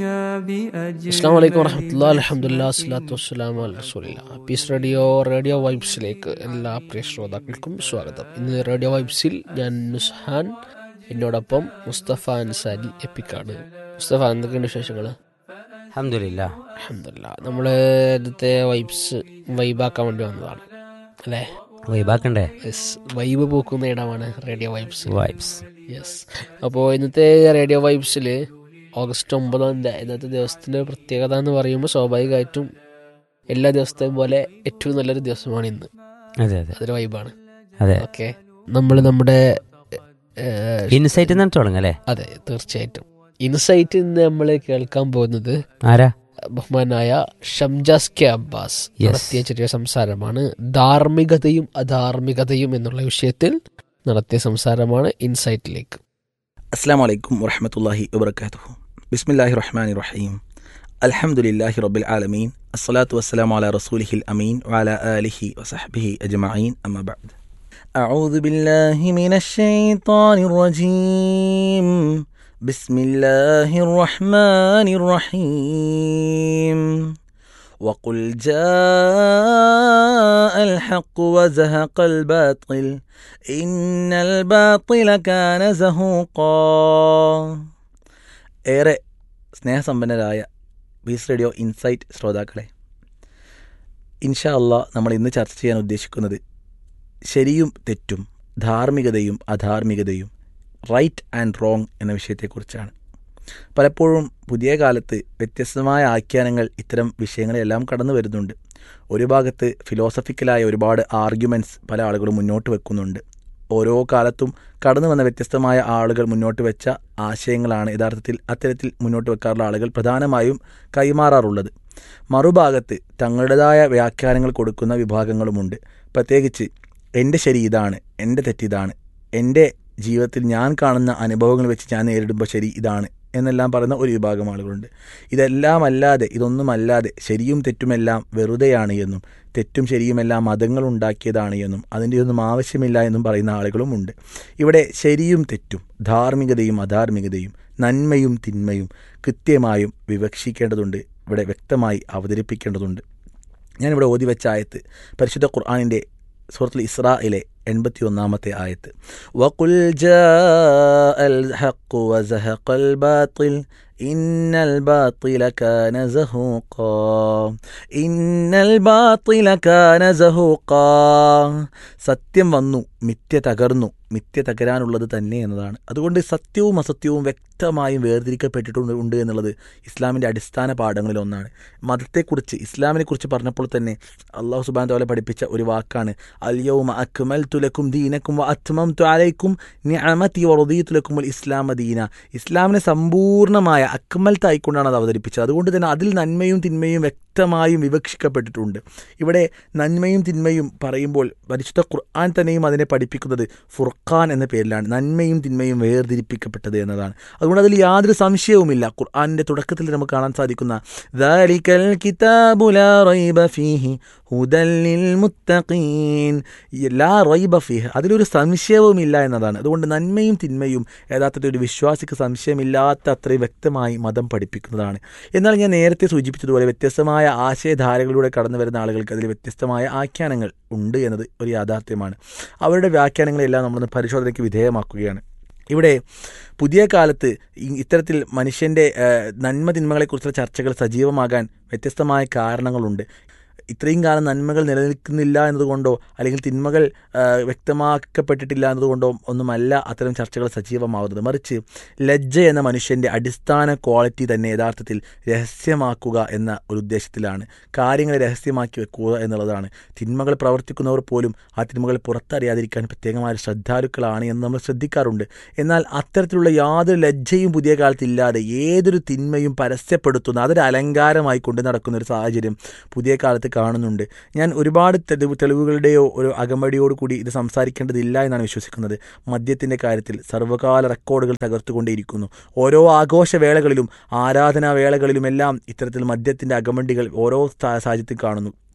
അസ്സാം വലൈക്കും വറഹമത്തുള്ള അലഹമുല്ലാ സ്വലാത്തു വസ്സലാം റസൂലില്ല പീസ് റേഡിയോ റേഡിയോ വൈബ്സിലേക്ക് എല്ലാ പ്രിയ ശ്രോതാക്കൾക്കും സ്വാഗതം ഇന്ന് റേഡിയോ വൈബ്സിൽ ഞാൻ നുസ്ഹാൻ എന്നോടൊപ്പം മുസ്തഫ അൻസാരി എപ്പിക്കാണ് മുസ്തഫ എന്തൊക്കെയുണ്ട് വിശേഷങ്ങൾ അഹമ്മദില്ല അഹമ്മദില്ല നമ്മൾ ഇന്നത്തെ വൈബ്സ് വൈബാക്കാൻ വേണ്ടി വന്നതാണ് അല്ലേ വൈബാക്കണ്ടേ യെസ് വൈബ് പൂക്കുന്ന ഇടമാണ് റേഡിയോ വൈബ്സ് വൈബ്സ് യെസ് അപ്പോൾ ഇന്നത്തെ റേഡിയോ വൈബ്സിൽ ഓഗസ്റ്റ് ഒമ്പതാം തീയതി ഇന്നത്തെ ദിവസത്തിൻ്റെ പ്രത്യേകത എന്ന് പറയുമ്പോൾ സ്വാഭാവികമായിട്ടും എല്ലാ ദിവസത്തെയും പോലെ ഏറ്റവും നല്ലൊരു ദിവസമാണ് ഇന്ന് അതെ അതെ അതൊരു വൈബാണ് അതെ ഓക്കെ നമ്മൾ നമ്മുടെ ഏഹ്, ഇൻസൈറ്റ് നിന്ന് തുടങ്ങാം അല്ലേ അതെ തീർച്ചയായിട്ടും ഇൻസൈറ്റ് ഇന്ന് നമ്മൾ കേൾക്കാൻ പോകുന്നത് ആരാ ബഹുമാനായ ഷംജാസ് കെ അബ്ബാസ് Yes. നടത്തിയ ചെറിയ സംസാരമാണ് ധാർമ്മികതയും അധാർമികതയും എന്നുള്ള വിഷയത്തിൽ നടത്തിയ സംസാരമാണ് ഇൻസൈറ്റിലേക്ക് السلام عليكم ورحمة الله وبركاته بسم الله الرحمن الرحيم الحمد لله رب العالمين الصلاة والسلام على رسوله الأمين وعلى آله وصحبه أجمعين أما بعد أعوذ بالله من الشيطان الرجيم بسم الله الرحمن الرحيم وقل جاء الحق وزهق الباطل إن الباطل كان زهوقا ഏറെ സ്നേഹസമ്പന്നരായ ബീസ് റേഡിയോ ഇൻസൈറ്റ് ശ്രോതാക്കളെ ഇൻഷാ അള്ളാ നമ്മൾ ഇന്ന് ചർച്ച ചെയ്യാൻ ഉദ്ദേശിക്കുന്നത് ശരിയും തെറ്റും ധാർമ്മികതയും അധാർമികതയും റൈറ്റ് ആൻഡ് റോങ് എന്ന വിഷയത്തെക്കുറിച്ചാണ് പലപ്പോഴും പുതിയ കാലത്ത് വ്യത്യസ്തമായ ആഖ്യാനങ്ങൾ ഇത്തരം വിഷയങ്ങളെല്ലാം കടന്നു വരുന്നുണ്ട് ഒരു ഭാഗത്ത് ഫിലോസഫിക്കലായ ഒരുപാട് ആർഗ്യുമെൻറ്റ്സ് പല ആളുകളും മുന്നോട്ട് വെക്കുന്നുണ്ട് ഓരോ കാലത്തും കടന്നു വന്ന വ്യത്യസ്തമായ ആളുകൾ മുന്നോട്ട് വെച്ച ആശയങ്ങളാണ് യഥാർത്ഥത്തിൽ അത്തരത്തിൽ മുന്നോട്ട് വെക്കാറുള്ള ആളുകൾ പ്രധാനമായും കൈമാറാറുള്ളത് മറുഭാഗത്ത് തങ്ങളുടേതായ വ്യാഖ്യാനങ്ങൾ കൊടുക്കുന്ന വിഭാഗങ്ങളുമുണ്ട് പ്രത്യേകിച്ച് എൻ്റെ ശരി ഇതാണ് എൻ്റെ തെറ്റിതാണ് എൻ്റെ ജീവിതത്തിൽ ഞാൻ കാണുന്ന അനുഭവങ്ങൾ വെച്ച് ഞാൻ നേരിടുമ്പോൾ ശരി ഇതാണ് എന്നെല്ലാം പറയുന്ന ഒരു വിഭാഗം ആളുകളുണ്ട് ഇതെല്ലാം അല്ലാതെ ഇതൊന്നുമല്ലാതെ ശരിയും തെറ്റുമെല്ലാം വെറുതെയാണ് എന്നും തെറ്റും ശരിയുമെല്ലാം മതങ്ങൾ ഉണ്ടാക്കിയതാണ് എന്നും അതിൻ്റെ ഒന്നും ആവശ്യമില്ല എന്നും പറയുന്ന ആളുകളും ഉണ്ട് ഇവിടെ ശരിയും തെറ്റും ധാർമ്മികതയും അധാർമികതയും നന്മയും തിന്മയും കൃത്യമായും വിവക്ഷിക്കേണ്ടതുണ്ട് ഇവിടെ വ്യക്തമായി അവതരിപ്പിക്കേണ്ടതുണ്ട് ഞാനിവിടെ ഓതി വെച്ച ആയത്ത് പരിശുദ്ധ ഖുർആാനിൻ്റെ സൂറത്തുൽ ഇസ്രായിലെ എൺപത്തി ഒന്നാമത്തെ ആയത്ത് വഖുൽ ജാഅൽ ഹഖ് വസഹഖൽ ബാത്തിൽ ഇന്നൽ ബാത്തില കാന സഹൂഖാ ഇന്നൽ ബാത്തില കാന സഹൂഖാ സത്യം വന്നു മിഥ്യ തകർന്നു മിഥ്യ തകരാനുള്ളത് തന്നെ എന്നതാണ് അതുകൊണ്ട് സത്യവും അസത്യവും വ്യക്തമായും വേർതിരിക്കപ്പെട്ടിട്ടുണ്ട് ഉണ്ട് എന്നുള്ളത് ഇസ്ലാമിൻ്റെ അടിസ്ഥാന പാഠങ്ങളിൽ ഒന്നാണ് മതത്തെക്കുറിച്ച് ഇസ്ലാമിനെക്കുറിച്ച് പറഞ്ഞപ്പോൾ തന്നെ അള്ളാഹു സുബാൻ തോലെ പഠിപ്പിച്ച ഒരു വാക്കാണ് അല്യവും അക്മൽ തുലക്കും ദീനക്കും അത്മം തുലൈക്കും നിഅമതി വറദീതുലക്കും ഇസ്ലാമ ദീന ഇസ്ലാമിനെ സമ്പൂർണ്ണമായ അക്മൽ തായിക്കൊണ്ടാണ് അത് അവതരിപ്പിച്ചത് അതുകൊണ്ട് തന്നെ അതിൽ നന്മയും തിന്മയും വ്യക്തമായും വിവക്ഷിക്കപ്പെട്ടിട്ടുണ്ട് ഇവിടെ നന്മയും തിന്മയും പറയുമ്പോൾ പരിശുദ്ധ ഖുർആൻ തന്നെയും അതിനെ പഠിപ്പിക്കുന്നത് ഫുർഖാൻ എന്ന പേരിലാണ് നന്മയും തിന്മയും വേർതിരിപ്പിക്കപ്പെട്ടത് എന്നതാണ് അതുകൊണ്ട് അതിൽ യാതൊരു സംശയവുമില്ല ഖുർആാനിൻ്റെ തുടക്കത്തിൽ നമുക്ക് കാണാൻ സാധിക്കുന്ന ദാലിക്കൽ കിതാബു ലാ റൈബ ഫീഹി ഹുദൽ ലിൽ മുത്തഖീൻ ലാ റൈബ ഫീഹ് അതിലൊരു സംശയവുമില്ല എന്നതാണ് അതുകൊണ്ട് നന്മയും തിന്മയും യഥാർത്ഥത്തിൽ ഒരു വിശ്വാസിക്ക് സംശയമില്ലാത്ത അത്രയും വ്യക്തമായി മതം പഠിപ്പിക്കുന്നതാണ് എന്നാൽ ഞാൻ നേരത്തെ സൂചിപ്പിച്ചതുപോലെ വ്യത്യസ്തമായ ആശയധാരകളിലൂടെ കടന്നു വരുന്ന ആളുകൾക്ക് അതിൽ വ്യത്യസ്തമായ ആഖ്യാനങ്ങൾ ഉണ്ട് എന്നത് ഒരു യാഥാർത്ഥ്യമാണ് അവരുടെ വ്യാഖ്യാനങ്ങളെല്ലാം നമ്മളൊന്ന് പരിശോധനയ്ക്ക് വിധേയമാക്കുകയാണ് ഇവിടെ പുതിയ കാലത്ത് ഈ- ഇത്തരത്തിൽ മനുഷ്യൻ്റെ ഏഹ്, നന്മ തിന്മകളെക്കുറിച്ചുള്ള ചർച്ചകൾ സജീവമാകാൻ വ്യത്യസ്തമായ കാരണങ്ങളുണ്ട് ഇത്രയും കാലം നന്മകൾ നിലനിൽക്കുന്നില്ല എന്നതുകൊണ്ടോ അല്ലെങ്കിൽ തിന്മകൾ ആ, വ്യക്തമാക്കപ്പെട്ടിട്ടില്ല എന്നതുകൊണ്ടോ ഒന്നുമല്ല അത്തരം ചർച്ചകൾ സജീവമാവുന്നത് മറിച്ച് ലജ്ജ എന്ന മനുഷ്യൻ്റെ അടിസ്ഥാന ക്വാളിറ്റി തന്നെ യഥാർത്ഥത്തിൽ രഹസ്യമാക്കുക എന്ന ഒരു ഉദ്ദേശത്തിലാണ് കാര്യങ്ങളെ രഹസ്യമാക്കി വെക്കുക എന്നുള്ളതാണ് തിന്മകൾ പ്രവർത്തിക്കുന്നവർ പോലും ആ തിന്മകൾ പുറത്തറിയാതിരിക്കാൻ പ്രത്യേകമായ ശ്രദ്ധാലുക്കളാണ് എന്ന് നമ്മൾ ശ്രദ്ധിക്കാറുണ്ട് എന്നാൽ അത്തരത്തിലുള്ള യാതൊരു ലജ്ജയും പുതിയ കാലത്ത് ഇല്ലാതെ ഏതൊരു തിന്മയും പരസ്യപ്പെടുത്തുന്ന അതൊരു അലങ്കാരമായി കൊണ്ടു നടക്കുന്ന ഒരു സാഹചര്യം പുതിയ കാലത്ത് കാണുന്നുണ്ട് ഞാൻ ഒരുപാട് തെളിവ് തെളിവുകളുടെയോ ഒരു അകമ്പടിയോട് കൂടി ഇത് സംസാരിക്കേണ്ടതില്ല എന്നാണ് വിശ്വസിക്കുന്നത് മദ്യത്തിൻ്റെ കാര്യത്തിൽ സർവ്വകാല റെക്കോർഡുകൾ തകർത്തുകൊണ്ടേയിരിക്കുന്നു ഓരോ ആഘോഷവേളകളിലും ആരാധനാ വേളകളിലുമെല്ലാം ഇത്തരത്തിൽ മദ്യത്തിൻ്റെ അകമണ്ടികൾ ഓരോ സാ- സാഹചര്യത്തിൽ കാണുന്നു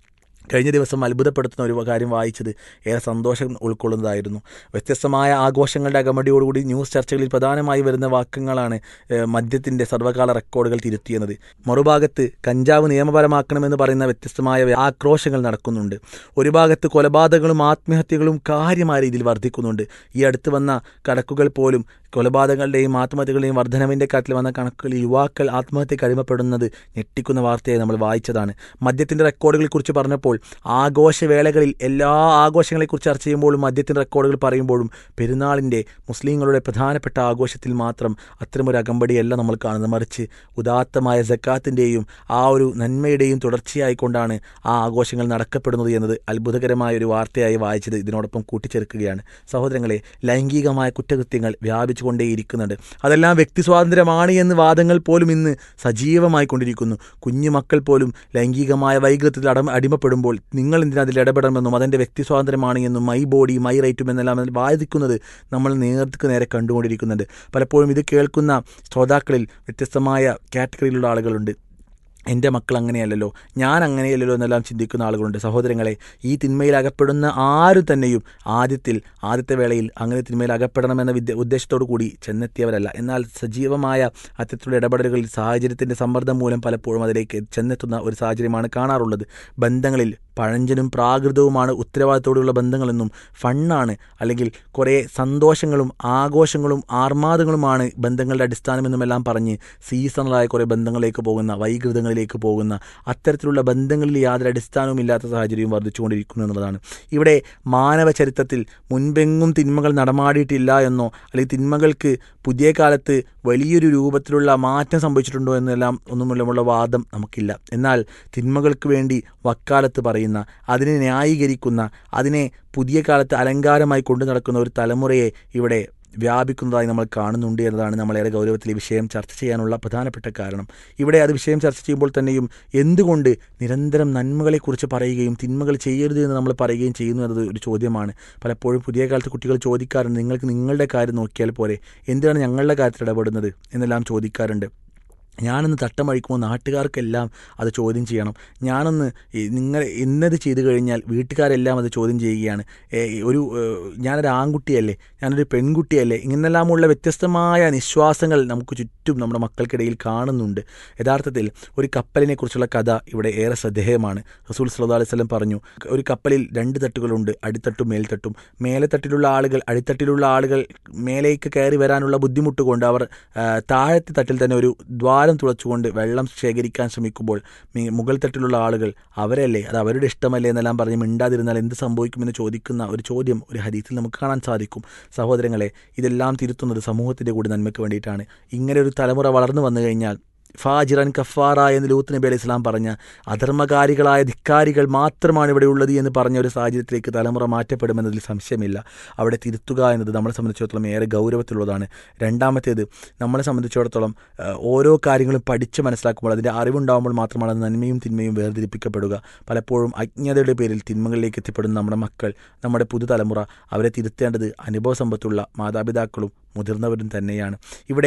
കഴിഞ്ഞ ദിവസം അത്ഭുതപ്പെടുത്തുന്ന ഒരു കാര്യം വായിച്ചത് ഏറെ സന്തോഷം ഉൾക്കൊള്ളുന്നതായിരുന്നു വ്യത്യസ്തമായ ആഘോഷങ്ങളുടെ അകമടിയോടുകൂടി ന്യൂസ് ചർച്ചകളിൽ പ്രധാനമായി വരുന്ന വാക്യങ്ങളാണ് ഏഹ്, മദ്യത്തിൻ്റെ സർവ്വകാല റെക്കോർഡുകൾ തിരുത്തിയത് മറുഭാഗത്ത് കഞ്ചാവ് നിയമപരമാക്കണമെന്ന് പറയുന്ന വ്യത്യസ്തമായ ആക്രോശങ്ങൾ നടക്കുന്നുണ്ട് ഒരു ഭാഗത്ത് കൊലപാതകങ്ങളും ആത്മഹത്യകളും കാര്യമായ രീതിയിൽ വർദ്ധിക്കുന്നുണ്ട് ഈ അടുത്ത് വന്ന കണക്കുകൾ പോലും കൊലപാതകങ്ങളുടെയും ആത്മഹത്യകളുടെയും വർധനവിൻ്റെ കാട്ടിൽ വന്ന കണക്കുകളിൽ യുവാക്കൾ ആത്മഹത്യക്ക് അടിമപ്പെടുന്നത് ഞെട്ടിക്കുന്ന വാർത്തയായി നമ്മൾ വായിച്ചതാണ് മദ്യത്തിൻ്റെ റെക്കോർഡുകളെക്കുറിച്ച് പറഞ്ഞപ്പോൾ ആഘോഷവേളകളിൽ എല്ലാ ആഘോഷങ്ങളെക്കുറിച്ച് ചർച്ച ചെയ്യുമ്പോഴും മദ്യത്തിൻ്റെ റെക്കോർഡുകൾ പറയുമ്പോഴും പെരുന്നാളിൻ്റെ മുസ്ലിങ്ങളുടെ പ്രധാനപ്പെട്ട ആഘോഷത്തിൽ മാത്രം അത്തരമൊരു അകമ്പടിയല്ല നമ്മൾ കാണുന്നത് മറിച്ച് ഉദാത്തമായ ജക്കാത്തിൻ്റെയും ആ ഒരു നന്മയുടെയും തുടർച്ചയായിക്കൊണ്ടാണ് ആ ആഘോഷങ്ങൾ നടക്കപ്പെടുന്നത് എന്നത് അത്ഭുതകരമായ ഒരു വാർത്തയായി വായിച്ചത് ഇതിനോടൊപ്പം കൂട്ടിച്ചേർക്കുകയാണ് സഹോദരങ്ങളെ ലൈംഗികമായ കുറ്റകൃത്യങ്ങൾ വ്യാപിച്ചുകൊണ്ടേയിരിക്കുന്നുണ്ട് അതെല്ലാം വ്യക്തി സ്വാതന്ത്ര്യമാണ് എന്ന് വാദങ്ങൾ പോലും ഇന്ന് സജീവമായി കൊണ്ടിരിക്കുന്നു കുഞ്ഞു മക്കൾ പോലും ലൈംഗികമായ വൈകൃതത്തിൽ അടമ അടിമപ്പെടുമ്പോൾ നിങ്ങൾ എന്തിനാ അതിൽ ഇടപെടണമെന്നും അതെൻ്റെ വ്യക്തി സ്വാതന്ത്ര്യമാണ് എന്നും മൈ ബോഡി മൈ റൈറ്റും എന്നെല്ലാം അതിൽ വാദിക്കുന്നത് നമ്മൾ നേർക്ക് നേരെ കണ്ടുകൊണ്ടിരിക്കുന്നുണ്ട് പലപ്പോഴും ഇത് കേൾക്കുന്ന ശ്രോതാക്കളിൽ വ്യത്യസ്തമായ കാറ്റഗറിയിലുള്ള ആളുകളുണ്ട് എൻ്റെ മക്കൾ അങ്ങനെയല്ലല്ലോ ഞാൻ അങ്ങനെയല്ലല്ലോ എന്നെല്ലാം ചിന്തിക്കുന്ന ആളുകളുണ്ട് സഹോദരങ്ങളെ ഈ തിന്മയിൽ അകപ്പെടുന്ന ആരും തന്നെയും ആദ്യത്തിൽ ആദ്യത്തെ വേളയിൽ അങ്ങനെ തിന്മയിൽ അകപ്പെടണമെന്ന വിദ്യ ഉദ്ദേശത്തോടു കൂടി ചെന്നെത്തിയവരല്ല എന്നാൽ സജീവമായ അത്തരത്തിലുള്ള ഇടപെടലുകളിൽ സാഹചര്യത്തിൻ്റെ സമ്മർദ്ദം മൂലം പലപ്പോഴും അതിലേക്ക് ചെന്നെത്തുന്ന ഒരു സാഹചര്യമാണ് കാണാറുള്ളത് ബന്ധങ്ങളിൽ പഴഞ്ചനും പ്രാകൃതവുമാണ് ഉത്തരവാദിത്തോടെയുള്ള ബന്ധങ്ങളെന്നും ഫണ്ണാണ് അല്ലെങ്കിൽ കുറേ സന്തോഷങ്ങളും ആഘോഷങ്ങളും ആർമാദങ്ങളുമാണ് ബന്ധങ്ങളുടെ അടിസ്ഥാനമെന്നുമെല്ലാം പറഞ്ഞ് സീസണലായ കുറേ ബന്ധങ്ങളിലേക്ക് പോകുന്ന വൈകൃതങ്ങളിലേക്ക് പോകുന്ന അത്തരത്തിലുള്ള ബന്ധങ്ങളിൽ യാതൊരു അടിസ്ഥാനവും ഇല്ലാത്ത സാഹചര്യം വർദ്ധിച്ചുകൊണ്ടിരിക്കുന്നു എന്നുള്ളതാണ് ഇവിടെ മാനവ ചരിത്രത്തിൽ മുൻപെങ്ങും തിന്മകൾ നടമാടിയിട്ടില്ല എന്നോ അല്ലെങ്കിൽ തിന്മകൾക്ക് പുതിയ കാലത്ത് വലിയൊരു രൂപത്തിലുള്ള മാറ്റം സംഭവിച്ചിട്ടുണ്ടോ എന്നെല്ലാം ഒന്നുമില്ലമുള്ള വാദം നമുക്കില്ല എന്നാൽ തിന്മകൾക്ക് വേണ്ടി വക്കാലത്ത് പറയുന്ന അതിനെ ന്യായീകരിക്കുന്ന അതിനെ പുതിയ കാലത്ത് അലങ്കാരമായി കൊണ്ടു നടക്കുന്ന ഒരു തലമുറയെ ഇവിടെ വ്യാപിക്കുന്നതായി നമ്മൾ കാണുന്നുണ്ട് എന്നതാണ് നമ്മളേറെ ഗൗരവത്തിൽ ഈ വിഷയം ചർച്ച ചെയ്യാനുള്ള പ്രധാനപ്പെട്ട കാരണം ഇവിടെ അത് വിഷയം ചർച്ച ചെയ്യുമ്പോൾ തന്നെയും എന്തുകൊണ്ട് നിരന്തരം നന്മകളെക്കുറിച്ച് പറയുകയും തിന്മകൾ ചെയ്യരുത് എന്ന് നമ്മൾ പറയുകയും ചെയ്യുന്നു എന്നത് ഒരു ചോദ്യമാണ് പലപ്പോഴും പുതിയ കാലത്ത് കുട്ടികൾ ചോദിക്കാറുണ്ട് നിങ്ങൾക്ക് നിങ്ങളുടെ കാര്യം നോക്കിയാൽ പോരെ എന്തിനാണ് ഞങ്ങളുടെ കാര്യത്തിൽ ഇടപെടുന്നത് എന്നെല്ലാം ചോദിക്കാറുണ്ട് ഞാനൊന്ന് തട്ടമഴിക്കുമ്പോൾ നാട്ടുകാർക്കെല്ലാം അത് ചോദ്യം ചെയ്യണം ഞാനൊന്ന് ഈ നിങ്ങൾ ഇന്നത് ചെയ്തു കഴിഞ്ഞാൽ വീട്ടുകാരെല്ലാം അത് ചോദ്യം ചെയ്യുകയാണ് ഏ, ഒരു ഏ, ഞാനൊരു ആൺകുട്ടിയല്ലേ ഞാനൊരു പെൺകുട്ടിയല്ലേ ഇങ്ങനെല്ലാമുള്ള വ്യത്യസ്തമായ നിശ്വാസങ്ങൾ നമുക്ക് ചുറ്റും നമ്മുടെ മക്കൾക്കിടയിൽ കാണുന്നുണ്ട് യഥാർത്ഥത്തിൽ ഒരു കപ്പലിനെ കുറിച്ചുള്ള കഥ ഇവിടെ ഏറെ ശ്രദ്ധേയമാണ് റസൂൽ സല്ലല്ലാഹു അലൈഹി വസല്ലം പറഞ്ഞു ഒരു കപ്പലിൽ രണ്ട് തട്ടുകളുണ്ട് അടിത്തട്ടും മേൽത്തട്ടും മേലെ തട്ടിലുള്ള ആളുകൾ അടിത്തട്ടിലുള്ള ആളുകൾ മേലേക്ക് കയറി വരാനുള്ള ബുദ്ധിമുട്ട് കൊണ്ട് അവർ ആ, താഴത്തെ തട്ടിൽ തന്നെ ഒരു ദ്വാരം തുളച്ചുകൊണ്ട് വെള്ളം ശേഖരിക്കാൻ ശ്രമിക്കുമ്പോൾ മി- മുകൾ തട്ടിലുള്ള ആളുകൾ അവരല്ലേ അത് അവരുടെ ഇഷ്ടമല്ലേ എന്നെല്ലാം പറഞ്ഞ് മിണ്ടാതിരുന്നാൽ എന്ത് സംഭവിക്കുമെന്ന് ചോദിക്കുന്ന ഒരു ചോദ്യം ഒരു ഹദീസിൽ നമുക്ക് കാണാൻ സാധിക്കും സഹോദരങ്ങളെ ഇതെല്ലാം തിരുത്തുന്നത് സമൂഹത്തിൻ്റെ കൂടി നന്മയ്ക്ക് വേണ്ടിയിട്ടാണ് ഇങ്ങനെ ഒരു തലമുറ വളർന്നു വന്നു കഴിഞ്ഞാൽ ഫാജിറൻ കഫാറ എന്ന് ലൂത്ത് നബി അലൈഹി ഇസ്ലാം പറഞ്ഞ അധർമ്മകാരികളായ ധിക്കാരികൾ മാത്രമാണ് ഇവിടെ ഉള്ളത് എന്ന് പറഞ്ഞ ഒരു സാഹചര്യത്തിലേക്ക് തലമുറ മാറ്റപ്പെടുമെന്നതിൽ സംശയമില്ല അവിടെ തിരുത്തുക എന്നത് നമ്മളെ സംബന്ധിച്ചിടത്തോളം ഏറെ ഗൗരവത്തിലുള്ളതാണ് രണ്ടാമത്തേത് നമ്മളെ സംബന്ധിച്ചിടത്തോളം ആ, ഓരോ കാര്യങ്ങളും പഠിച്ച് മനസ്സിലാക്കുമ്പോൾ അതിൻ്റെ അറിവുണ്ടാകുമ്പോൾ മാത്രമാണ് അത് നന്മയും തിന്മയും വേർതിരിപ്പിക്കപ്പെടുക പലപ്പോഴും അജ്ഞതയുടെ പേരിൽ തിന്മകളിലേക്ക് എത്തിപ്പെടുന്ന നമ്മുടെ മക്കൾ നമ്മുടെ പുതുതലമുറ അവരെ തിരുത്തേണ്ടത് അനുഭവ സമ്പത്തുള്ള മാതാപിതാക്കളും മുതിർന്നവരും തന്നെയാണ് ഇവിടെ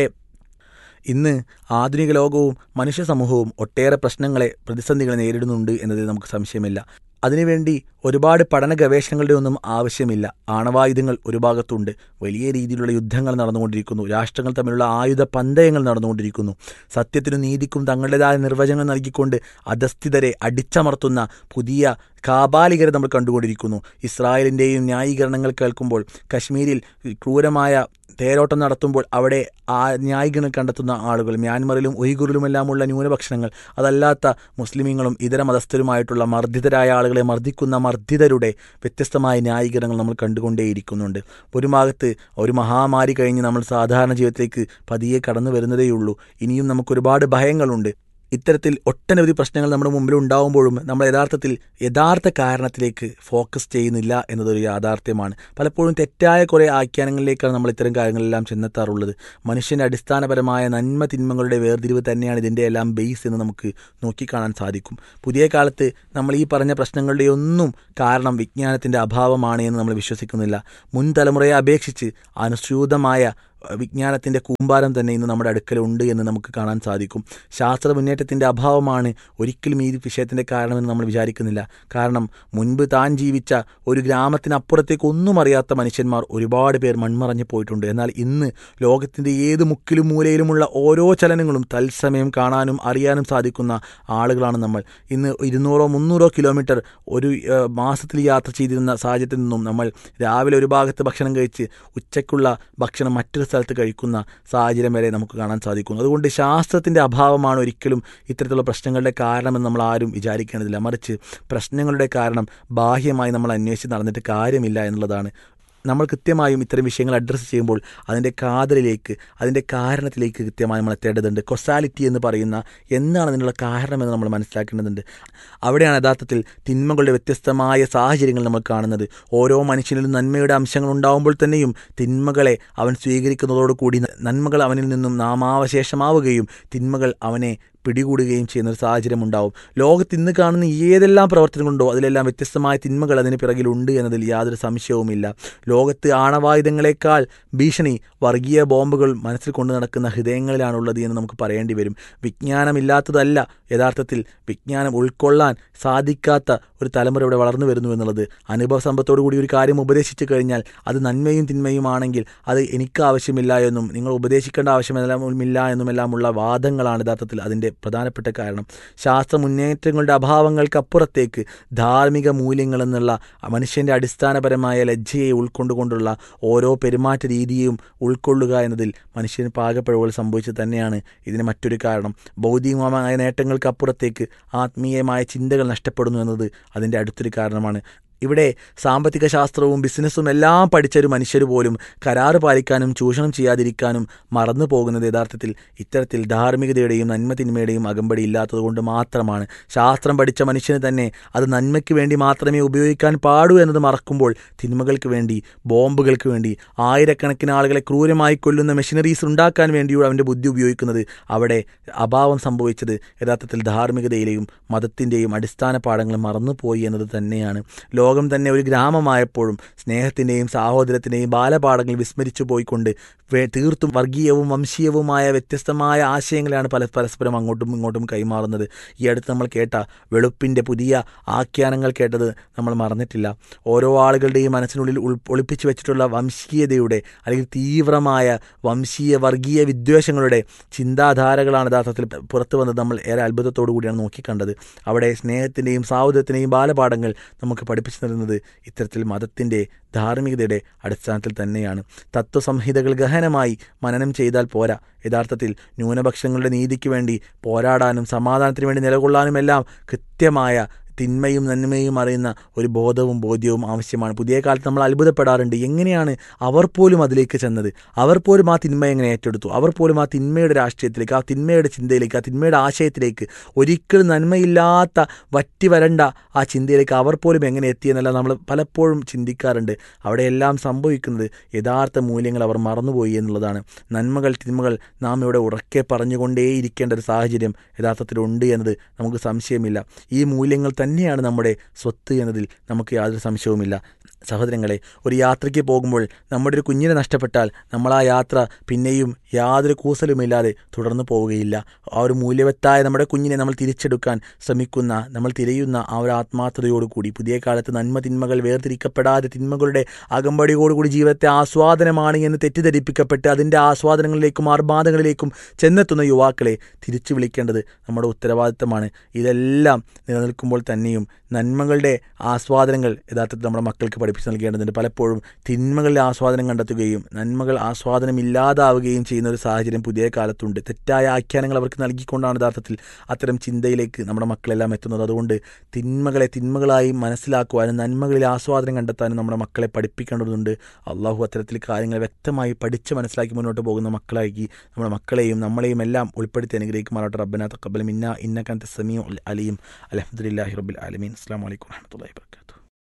ഇന്ന് ആധുനിക ലോകവും മനുഷ്യ സമൂഹവും ഒട്ടേറെ പ്രശ്നങ്ങളെ പ്രതിസന്ധികളെ നേരിടുന്നുണ്ട് എന്നതിൽ നമുക്ക് സംശയമില്ല അതിനുവേണ്ടി ഒരുപാട് പഠന ഗവേഷണങ്ങളുടെ ഒന്നും ആവശ്യമില്ല ആണവായുധങ്ങൾ ഒരു ഭാഗത്തുണ്ട് വലിയ രീതിയിലുള്ള യുദ്ധങ്ങൾ നടന്നുകൊണ്ടിരിക്കുന്നു രാഷ്ട്രങ്ങൾ തമ്മിലുള്ള ആയുധ പന്തയങ്ങൾ നടന്നുകൊണ്ടിരിക്കുന്നു സത്യത്തിനും നീതിക്കും തങ്ങളുടേതായ നിർവചനങ്ങൾ നൽകിക്കൊണ്ട് അധസ്ഥിതരെ അടിച്ചമർത്തുന്ന പുതിയ കാബാലികരെ നമ്മൾ കണ്ടുകൊണ്ടിരിക്കുന്നു ഇസ്രായേലിൻ്റെയും ന്യായീകരണങ്ങൾ കേൾക്കുമ്പോൾ കശ്മീരിൽ ക്രൂരമായ തേരോട്ടം നടത്തുമ്പോൾ അവിടെ ആ ന്യായീകരണം കണ്ടെത്തുന്ന ആളുകൾ മ്യാൻമറിലും ഉയ്ഗുറിലുമെല്ലാമുള്ള ന്യൂനപക്ഷങ്ങൾ അതല്ലാത്ത മുസ്ലിമീങ്ങളും ഇതര മതസ്ഥരുമായിട്ടുള്ള മർദ്ദിതരായ ആളുകളെ മർദ്ദിക്കുന്ന മർദ്ദിതരുടെ വ്യത്യസ്തമായ ന്യായീകരണങ്ങൾ നമ്മൾ കണ്ടുകൊണ്ടേയിരിക്കുന്നുണ്ട് ഒരു ഭാഗത്ത് ഒരു മഹാമാരി കഴിഞ്ഞ് നമ്മൾ സാധാരണ ജീവിതത്തിലേക്ക് പതിയെ കടന്നു വരുന്നതേയുള്ളൂ ഇനിയും നമുക്ക് ഒരുപാട് ഭയങ്ങളുണ്ട് ഇത്തരത്തിൽ ഒട്ടനവധി പ്രശ്നങ്ങൾ നമ്മുടെ മുമ്പിൽ ഉണ്ടാവുമ്പോഴും നമ്മൾ യഥാർത്ഥത്തിൽ യഥാർത്ഥ കാരണത്തിലേക്ക് ഫോക്കസ് ചെയ്യുന്നില്ല എന്നതൊരു യാഥാർത്ഥ്യമാണ് പലപ്പോഴും തെറ്റായ കുറേ ആഖ്യാനങ്ങളിലേക്കാണ് നമ്മൾ ഇത്തരം കാര്യങ്ങളെല്ലാം ചെന്നെത്താറുള്ളത് മനുഷ്യൻ്റെ അടിസ്ഥാനപരമായ നന്മ തിന്മകളുടെ വേർതിരിവ് തന്നെയാണ് ഇതിൻ്റെ എല്ലാം ബേസ് എന്ന് നമുക്ക് നോക്കിക്കാണാൻ സാധിക്കും പുതിയ കാലത്ത് നമ്മൾ ഈ പറഞ്ഞ പ്രശ്നങ്ങളുടെ ഒന്നും കാരണം വിജ്ഞാനത്തിൻ്റെ അഭാവമാണ് എന്ന് നമ്മൾ വിശ്വസിക്കുന്നില്ല മുൻ തലമുറയെ അപേക്ഷിച്ച് അനുസ്യൂതമായ വിജ്ഞാനത്തിൻ്റെ കൂമ്പാരം തന്നെ ഇന്ന് നമ്മുടെ അടുക്കലുണ്ട് എന്ന് നമുക്ക് കാണാൻ സാധിക്കും ശാസ്ത്ര മുന്നേറ്റത്തിൻ്റെ അഭാവമാണ് ഒരിക്കലും ഈ വിഷയത്തിൻ്റെ കാരണമെന്ന് നമ്മൾ വിചാരിക്കുന്നില്ല കാരണം മുൻപ് താൻ ജീവിച്ച ഒരു ഗ്രാമത്തിനപ്പുറത്തേക്ക് ഒന്നും അറിയാത്ത മനുഷ്യന്മാർ ഒരുപാട് പേർ മൺമറഞ്ഞു പോയിട്ടുണ്ട് എന്നാൽ ഇന്ന് ലോകത്തിൻ്റെ ഏത് മുക്കിലും മൂലയിലുമുള്ള ഓരോ ചലനങ്ങളും തത്സമയം കാണാനും അറിയാനും സാധിക്കുന്ന ആളുകളാണ് നമ്മൾ ഇന്ന് ഇരുന്നൂറോ മുന്നൂറോ കിലോമീറ്റർ ഒരു ഏഹ്, മാസത്തിൽ യാത്ര ചെയ്തിരുന്ന സാഹചര്യത്തിൽ നിന്നും നമ്മൾ രാവിലെ ഒരു ഭാഗത്ത് ഭക്ഷണം കഴിച്ച് ഉച്ചയ്ക്കുള്ള ഭക്ഷണം മറ്റൊരു സ്ഥലത്ത് കഴിക്കുന്ന സാഹചര്യം വരെ നമുക്ക് കാണാൻ സാധിക്കുന്നു അതുകൊണ്ട് ശാസ്ത്രത്തിൻ്റെ അഭാവമാണ് ഒരിക്കലും ഇത്തരത്തിലുള്ള പ്രശ്നങ്ങളുടെ കാരണമെന്ന് നമ്മൾ ആരും വിചാരിക്കേണ്ടതില്ല മറിച്ച് പ്രശ്നങ്ങളുടെ കാരണം ബാഹ്യമായി നമ്മൾ അന്വേഷിച്ച് നടന്നിട്ട് കാര്യമില്ല എന്നുള്ളതാണ് നമ്മൾ കൃത്യമായും ഇത്തരം വിഷയങ്ങൾ അഡ്രസ്സ് ചെയ്യുമ്പോൾ അതിൻ്റെ കാതലിലേക്ക് അതിൻ്റെ കാരണത്തിലേക്ക് കൃത്യമായി നമ്മൾ എത്തേണ്ടതുണ്ട് കൊസാലിറ്റി എന്ന് പറയുന്ന എന്താണ് അതിനുള്ള കാരണമെന്ന് നമ്മൾ മനസ്സിലാക്കേണ്ടതുണ്ട് അവിടെയാണ് യഥാർത്ഥത്തിൽ തിന്മകളുടെ വ്യത്യസ്തമായ സാഹചര്യങ്ങൾ നമ്മൾ കാണുന്നത് ഓരോ മനുഷ്യനിലും നന്മയുടെ അംശങ്ങൾ ഉണ്ടാവുമ്പോൾ തന്നെയും തിന്മകളെ അവൻ സ്വീകരിക്കുന്നതോടുകൂടി നന്മകൾ അവനിൽ നിന്നും നാമാവശേഷമാവുകയും തിന്മകൾ അവനെ പിടികൂടുകയും ചെയ്യുന്ന ഒരു സാഹചര്യം ഉണ്ടാവും ലോകത്ത് ഇന്ന് കാണുന്ന ഏതെല്ലാം പ്രവർത്തനങ്ങളുണ്ടോ അതിലെല്ലാം വ്യത്യസ്തമായ തിന്മകൾ അതിന് പിറകിലുണ്ട് എന്നതിൽ യാതൊരു സംശയവുമില്ല ലോകത്ത് ആണവായുധങ്ങളെക്കാൾ ഭീഷണി വർഗീയ ബോംബുകൾ മനസ്സിൽ കൊണ്ടു നടക്കുന്ന ഹൃദയങ്ങളിലാണുള്ളത് എന്ന് നമുക്ക് പറയേണ്ടി വരും വിജ്ഞാനമില്ലാത്തതല്ല യഥാർത്ഥത്തിൽ വിജ്ഞാനം ഉൾക്കൊള്ളാൻ സാധിക്കാത്ത ഒരു തലമുറ ഇവിടെ വളർന്നു വരുന്നു എന്നുള്ളത് അനുഭവ സമ്പത്തോടു കൂടി ഒരു കാര്യം ഉപദേശിച്ചു കഴിഞ്ഞാൽ അത് നന്മയും തിന്മയുമാണെങ്കിൽ അത് എനിക്ക് ആവശ്യമില്ല എന്നും നിങ്ങൾ ഉപദേശിക്കേണ്ട ആവശ്യമില്ല എന്നുമെല്ലാമുള്ള വാദങ്ങളാണ് യഥാർത്ഥത്തിൽ അതിൻ്റെ പ്രധാനപ്പെട്ട കാരണം ശാസ്ത്ര മുന്നേറ്റങ്ങളുടെ അഭാവങ്ങൾക്കപ്പുറത്തേക്ക് ധാർമ്മിക മൂല്യങ്ങൾ എന്നുള്ള മനുഷ്യൻ്റെ അടിസ്ഥാനപരമായ ലജ്ജയെ ഉൾക്കൊണ്ടുകൊണ്ടുള്ള ഓരോ പെരുമാറ്റ രീതിയും ഉൾക്കൊള്ളുക എന്നതിൽ മനുഷ്യന് പാകപ്പിഴവുകൾ സംഭവിച്ചത് തന്നെയാണ് ഇതിന് മറ്റൊരു കാരണം ഭൗതികമായ നേട്ടങ്ങൾക്കപ്പുറത്തേക്ക് ആത്മീയമായ ചിന്തകൾ നഷ്ടപ്പെടുന്നു എന്നത് അതിൻ്റെ അടുത്തൊരു കാരണമാണ് ഇവിടെ സാമ്പത്തിക ശാസ്ത്രവും ബിസിനസ്സും എല്ലാം പഠിച്ച ഒരു മനുഷ്യർ പോലും കരാറ് പാലിക്കാനും ചൂഷണം ചെയ്യാതിരിക്കാനും മറന്നു പോകുന്നത് യഥാർത്ഥത്തിൽ ഇത്തരത്തിൽ ധാർമ്മികതയുടെയും നന്മതിന്മയുടെയും അകമ്പടി ഇല്ലാത്തതുകൊണ്ട് മാത്രമാണ് ശാസ്ത്രം പഠിച്ച മനുഷ്യന് തന്നെ അത് നന്മയ്ക്ക് വേണ്ടി മാത്രമേ ഉപയോഗിക്കാൻ പാടൂ എന്നത് മറക്കുമ്പോൾ തിന്മകൾക്ക് വേണ്ടി ബോംബുകൾക്ക് വേണ്ടി ആയിരക്കണക്കിന് ആളുകളെ ക്രൂരമായി കൊല്ലുന്ന മെഷീനറീസ് ഉണ്ടാക്കാൻ വേണ്ടിയുള്ള അവൻ്റെ ബുദ്ധി ഉപയോഗിക്കുന്നത് അവിടെ അഭാവം സംഭവിച്ചത് യഥാർത്ഥത്തിൽ ധാർമ്മികതയിലെയും മതത്തിൻ്റെയും അടിസ്ഥാന പാഠങ്ങൾ മറന്നുപോയി എന്നത് തന്നെയാണ് ലോകം തന്നെ ഒരു ഗ്രാമമായപ്പോഴും സ്നേഹത്തിൻ്റെയും സാഹോദര്യത്തിൻ്റെയും ബാലപാഠങ്ങൾ വിസ്മരിച്ചു പോയിക്കൊണ്ട് വേ- തീർത്തും വർഗീയവും വംശീയവുമായ വ്യത്യസ്തമായ ആശയങ്ങളാണ് പല പരസ്പരം അങ്ങോട്ടും ഇങ്ങോട്ടും കൈമാറുന്നത് ഈ അടുത്ത് നമ്മൾ കേട്ട വെളുപ്പിൻ്റെ പുതിയ ആഖ്യാനങ്ങൾ കേട്ടത് നമ്മൾ മറന്നിട്ടില്ല ഓരോ ആളുകളുടെയും മനസ്സിനുള്ളിൽ ഉൾ ഒളിപ്പിച്ചു വെച്ചിട്ടുള്ള വംശീയതയുടെ അല്ലെങ്കിൽ തീവ്രമായ വംശീയ വർഗീയ വിദ്വേഷങ്ങളുടെ ചിന്താധാരകളാണ് യഥാർത്ഥത്തിൽ പുറത്തു വന്നത് നമ്മൾ ഏറെ അത്ഭുതത്തോടു കൂടിയാണ് നോക്കിക്കണ്ടത് അവിടെ സ്നേഹത്തിൻ്റെയും സാഹോദര്യത്തിൻ്റെയും ബാലപാഠങ്ങൾ നമുക്ക് പഠിപ്പിച്ചു തരുന്നത് ഇത്തരത്തിൽ മതത്തിൻ്റെ ധാർമ്മികതയുടെ അടിസ്ഥാനത്തിൽ തന്നെയാണ് തത്വസംഹിതകൾ ഗഹനമായി മനനം ചെയ്താൽ പോരാ യഥാർത്ഥത്തിൽ ന്യൂനപക്ഷങ്ങളുടെ നീതിക്ക് വേണ്ടി പോരാടാനും സമാധാനത്തിന് വേണ്ടി നിലകൊള്ളാനുമെല്ലാം കൃത്യമായ തിന്മയും നന്മയും അറിയുന്ന ഒരു ബോധവും ബോധ്യവും ആവശ്യമാണ് പുതിയ കാലത്ത് നമ്മൾ അത്ഭുതപ്പെടാറുണ്ട് എങ്ങനെയാണ് അവർ പോലും അതിലേക്ക് ചെന്നത് അവർ പോലും ആ തിന്മ എങ്ങനെ ഏറ്റെടുത്തു അവർ പോലും ആ തിന്മയുടെ രാഷ്ട്രീയത്തിലേക്ക് ആ തിന്മയുടെ ചിന്തയിലേക്ക് ആ തിന്മയുടെ ആശയത്തിലേക്ക് ഒരിക്കലും നന്മയില്ലാത്ത വറ്റി വരണ്ട ആ ചിന്തയിലേക്ക് അവർ പോലും എങ്ങനെ എത്തിയെന്നല്ല നമ്മൾ പലപ്പോഴും ചിന്തിക്കാറുണ്ട് അവിടെയെല്ലാം സംഭവിക്കുന്നത് യഥാർത്ഥ മൂല്യങ്ങൾ അവർ മറന്നുപോയി എന്നുള്ളതാണ് നന്മകൾ തിന്മകൾ നാം ഇവിടെ ഉറക്കെ പറഞ്ഞുകൊണ്ടേയിരിക്കേണ്ട ഒരു സാഹചര്യം യഥാർത്ഥത്തിലുണ്ട് എന്നത് നമുക്ക് സംശയമില്ല ഈ മൂല്യങ്ങൾ തന്നെയാണ് നമ്മുടെ സ്വത്ത് എന്നതിൽ നമുക്ക് യാതൊരു സംശയവുമില്ല സഹോദരങ്ങളെ ഒരു യാത്രയ്ക്ക് പോകുമ്പോൾ നമ്മുടെ ഒരു കുഞ്ഞിനെ നഷ്ടപ്പെട്ടാൽ നമ്മൾ ആ യാത്ര പിന്നെയും യാതൊരു കൂസലുമില്ലാതെ തുടർന്നു പോവുകയില്ല ആ ഒരു മൂല്യവത്തായ നമ്മുടെ കുഞ്ഞിനെ നമ്മൾ തിരിച്ചെടുക്കാൻ ശ്രമിക്കുന്ന നമ്മൾ തിരയുന്ന ആ ഒരു ആത്മാർത്ഥതയോടുകൂടി പുതിയ കാലത്ത് നന്മ തിന്മകൾ വേർതിരിക്കപ്പെടാതെ തിന്മകളുടെ അകമ്പടിയോടുകൂടി ജീവിതത്തെ ആസ്വാദനമാണ് എന്ന് തെറ്റിദ്ധരിപ്പിക്കപ്പെട്ട് അതിൻ്റെ ആസ്വാദനങ്ങളിലേക്കും ആർഭാദങ്ങളിലേക്കും ചെന്നെത്തുന്ന യുവാക്കളെ തിരിച്ചു വിളിക്കേണ്ടത് നമ്മുടെ ഉത്തരവാദിത്തമാണ് ഇതെല്ലാം നിലനിൽക്കുമ്പോൾ തന്നെയും നന്മകളുടെ ആസ്വാദനങ്ങൾ യഥാർത്ഥത്തിൽ നമ്മുടെ മക്കൾക്ക് പഠിപ്പിച്ച് നൽകേണ്ടതുണ്ട് പലപ്പോഴും തിന്മകളിലെ ആസ്വാദനം കണ്ടെത്തുകയും നന്മകൾ ആസ്വാദനം ഇല്ലാതാവുകയും ചെയ്യുന്ന ഒരു സാഹചര്യം പുതിയ കാലത്തുണ്ട് തെറ്റായ ആഖ്യാനങ്ങൾ അവർക്ക് നൽകിക്കൊണ്ടാണ് യഥാർത്ഥത്തിൽ അത്തരം ചിന്തയിലേക്ക് നമ്മുടെ മക്കളെല്ലാം എത്തുന്നത് അതുകൊണ്ട് തിന്മകളെ തിന്മകളായി മനസ്സിലാക്കുവാനും നന്മകളിൽ ആസ്വാദനം കണ്ടെത്താനും നമ്മുടെ മക്കളെ പഠിപ്പിക്കേണ്ടതുണ്ട് അള്ളാഹു അത്തരത്തിൽ കാര്യങ്ങൾ വ്യക്തമായി പഠിച്ച് മനസ്സിലാക്കി മുന്നോട്ട് പോകുന്ന മക്കളാക്കി നമ്മുടെ മക്കളെയും നമ്മളെയും എല്ലാം ഉൾപ്പെടുത്തി അനുഗ്രഹിക്കുമാറാട്ടെ റബ്ബന തക്കബൽ മിന്ന ഇന്നക്കന്ത സമീ അലിയും അലഹമുല്ലാഹി റബ്ബിൽ ആലമീൻ അസ്സാം വലൈക്കും വാഹമത്തല്ലാ വാബർക്കാത്തു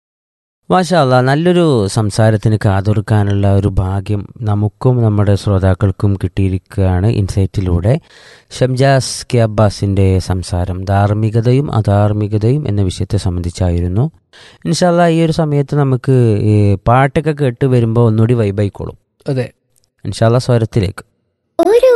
മാഷാ അല്ലാ നല്ലൊരു സംസാരത്തിന് കാതോർക്കാനുള്ള ഒരു ഭാഗ്യം നമുക്കും നമ്മുടെ ശ്രോതാക്കൾക്കും കിട്ടിയിരിക്കുകയാണ് ഇൻസൈറ്റിലൂടെ ഷംജാസ് കെ അബ്ബാസിൻ്റെ സംസാരം ധാർമ്മികതയും അധാർമികതയും എന്ന വിഷയത്തെ സംബന്ധിച്ചായിരുന്നു ഇൻഷാല്ല ഈ ഒരു സമയത്ത് നമുക്ക് ഈ പാട്ടൊക്കെ കേട്ട് വരുമ്പോൾ ഒന്നുകൂടി വൈബായിക്കോളും അതെ ഇൻഷാല്ല സ്വരത്തിലേക്ക് ഓരോ